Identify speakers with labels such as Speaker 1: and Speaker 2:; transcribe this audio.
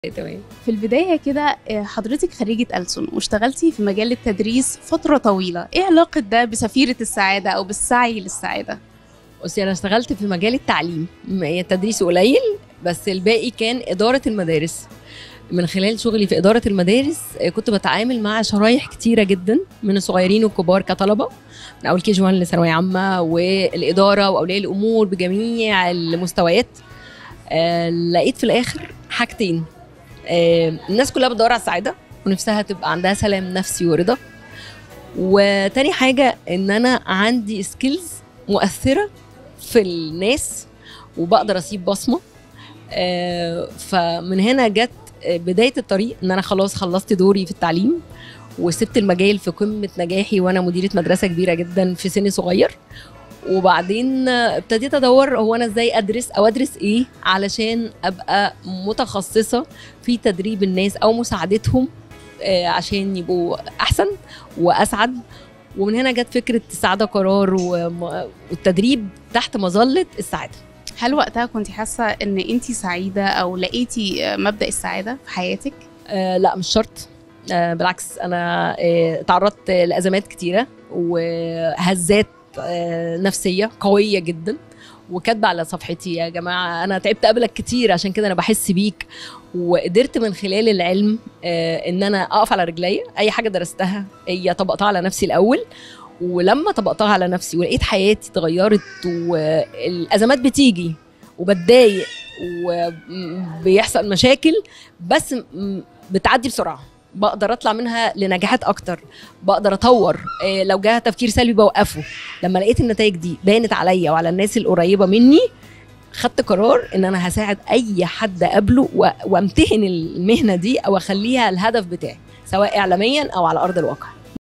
Speaker 1: تمام
Speaker 2: في البداية كده آه، حضرتك خريجة ألسن واشتغلتي في مجال التدريس فترة طويلة ايه علاقة ده بسفيرة السعادة أو بالسعي للسعادة؟
Speaker 1: بصي انا اشتغلت في مجال التعليم م- هي التدريس قليل بس الباقي كان اداره المدارس من خلال شغلي في اداره المدارس آه، كنت بتعامل مع شرايح كتيره جدا من الصغيرين والكبار كطلبه من اول كي جي 1 لثانويه عامه والاداره واولياء الامور بجميع المستويات آه، لقيت في الاخر حاجتين آه، الناس كلها بتدور على السعاده ونفسها تبقى عندها سلام نفسي ورضا وتاني حاجه ان انا عندي سكيلز مؤثره في الناس وبقدر اسيب بصمه آه، فمن هنا جت آه، بدايه الطريق ان انا خلاص خلصت دوري في التعليم وسبت المجال في قمه نجاحي وانا مديره مدرسه كبيره جدا في سن صغير وبعدين آه، ابتديت ادور هو انا ازاي ادرس او ادرس ايه علشان ابقى متخصصه في تدريب الناس او مساعدتهم آه، عشان يبقوا احسن واسعد ومن هنا جت فكره السعاده قرار وم- والتدريب تحت مظله السعاده
Speaker 2: هل وقتها كنت حاسة إن أنت سعيدة أو لقيتي آه، مبدأ السعادة في حياتك؟
Speaker 1: آه لا مش شرط آه بالعكس انا آه تعرضت لازمات كتيره وهزات آه نفسيه قويه جدا وكاتبه على صفحتي يا جماعه انا تعبت قبلك كتير عشان كده انا بحس بيك وقدرت من خلال العلم آه ان انا اقف على رجلي اي حاجه درستها هي طبقتها على نفسي الاول ولما طبقتها على نفسي ولقيت حياتي اتغيرت والازمات بتيجي وبتضايق وبيحصل مشاكل بس م- بتعدي بسرعه بقدر اطلع منها لنجاحات اكتر بقدر اطور إيه لو جاها تفكير سلبي بوقفه لما لقيت النتائج دي بانت عليا وعلى الناس القريبه مني خدت قرار ان انا هساعد اي حد اقابله و- وامتهن المهنه دي او اخليها الهدف بتاعي سواء اعلاميا او على ارض الواقع